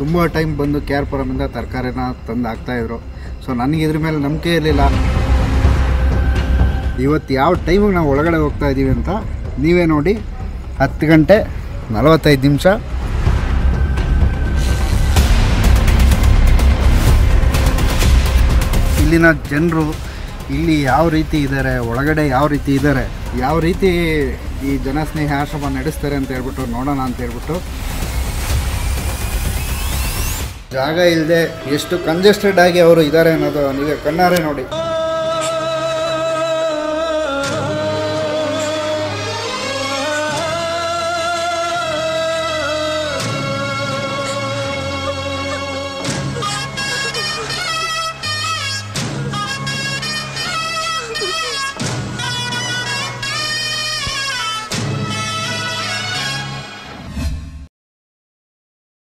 ತುಂಬ ಟೈಮ್ ಬಂದು K R ಪುರಮಿಂದ ತರಕಾರಿನ ತಂದು ಹಾಕ್ತಾಯಿದ್ರು ಸೊ ನನಗೆ ಇದ್ರ ಮೇಲೆ ನಂಬಿಕೆ ಇರಲಿಲ್ಲ ಇವತ್ತು ಯಾವ ಟೈಮಿಗೆ ನಾವು ಒಳಗಡೆ ಹೋಗ್ತಾ ಇದ್ದೀವಿ ಅಂತ ನೀವೇ ನೋಡಿ ಹತ್ತು ಗಂಟೆ ನಲವತ್ತೈದು ನಿಮಿಷ ಇಲ್ಲಿನ ಜನರು ಇಲ್ಲಿ ಯಾವ ರೀತಿ ಇದ್ದಾರೆ ಒಳಗಡೆ ಯಾವ ರೀತಿ ಇದ್ದಾರೆ ಯಾವ ರೀತಿ ಈ ಜನಸ್ನೇಹಿ ಆಶ್ರಮ ನಡೆಸ್ತಾರೆ ಅಂತ ಹೇಳ್ಬಿಟ್ಟು ನೋಡೋಣ ಅಂತ ಹೇಳ್ಬಿಟ್ಟು ಜಾಗ ಇಲ್ಲದೆ ಎಷ್ಟು ಕಂಜೆಸ್ಟೆಡ್ ಆಗಿ ಅವರು ಇದ್ದಾರೆ ಅನ್ನೋದು ನೀವೇ ಕಣ್ಣಾರೆ ನೋಡಿ